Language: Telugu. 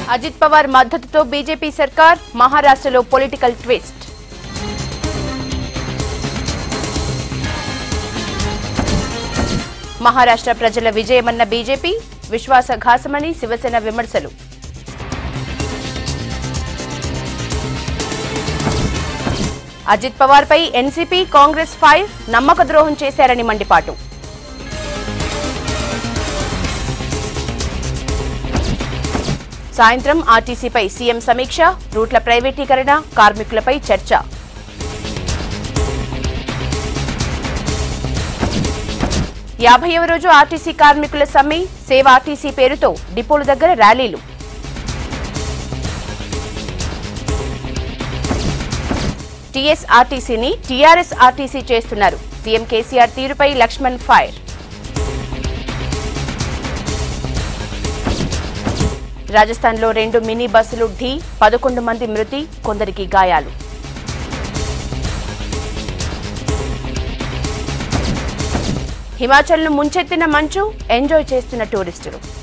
అజిత్ పవార్ మద్దతుతో బీజేపీ సర్కార్ మహారాష్ట్రలో పొలిటికల్ ట్విస్ట్ మహారాష్ట్ర ప్రజల విజయమన్న బీజేపీ విశ్వాసఘాసమని శివసేన విమర్శలు అజిత్ పవార్ పై ఎన్సీపీ కాంగ్రెస్ ఫైర్ నమ్మక ద్రోహం చేశారని మండిపాటు సాయంత్రం ఆర్టీసీపై సీఎం సమీక్ష రూట్ల ప్రైవేటీకరణ కార్మికులపై చర్చ యాభైవ రోజు ఆర్టీసీ కార్మికుల సమ్మె సేవ ఆర్టీసీ పేరుతో డిపోల దగ్గర ర్యాలీలు టీఎస్ ఆర్టీసీని టీఆర్ఎస్ ఆర్టీసీ చేస్తున్నారు సీఎం కేసీఆర్ తీరుపై లక్ష్మణ్ ఫైర్ రాజస్థాన్లో రెండు మినీ బస్సులు ఢీ పదకొండు మంది మృతి కొందరికి గాయాలు హిమాచల్ను ముంచెత్తిన మంచు ఎంజాయ్ చేస్తున్న టూరిస్టులు